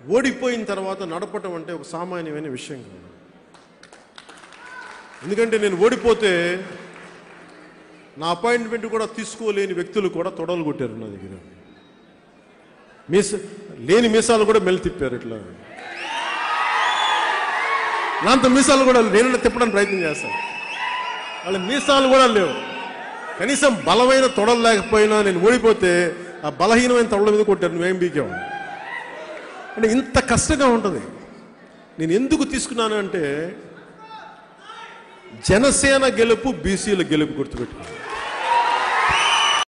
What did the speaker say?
ఓడిపోయిన తర్వాత నడపటం అంటే ఒక సామాన్యమైన విషయం కాదు ఎందుకంటే నేను ఓడిపోతే నా అపాయింట్మెంట్ కూడా తీసుకోలేని వ్యక్తులు కూడా తొడలు కొట్టారు నా దగ్గర మీస లేని మీసాలు కూడా మెల్లి తిప్పారు ఇట్లా నాంత మీసాలు కూడా నేను తిప్పడానికి ప్రయత్నం చేస్తాను వాళ్ళ మీసాలు కూడా లేవు కనీసం బలమైన తొడలు లేకపోయినా నేను ఓడిపోతే ఆ బలహీనమైన తొడల మీద కొట్టారు నువ్వేం బీకావు అంటే ఇంత కష్టంగా ఉంటుంది నేను ఎందుకు తీసుకున్నాను అంటే జనసేన గెలుపు బీసీల గెలుపు గుర్తుపెట్టుకున్నాను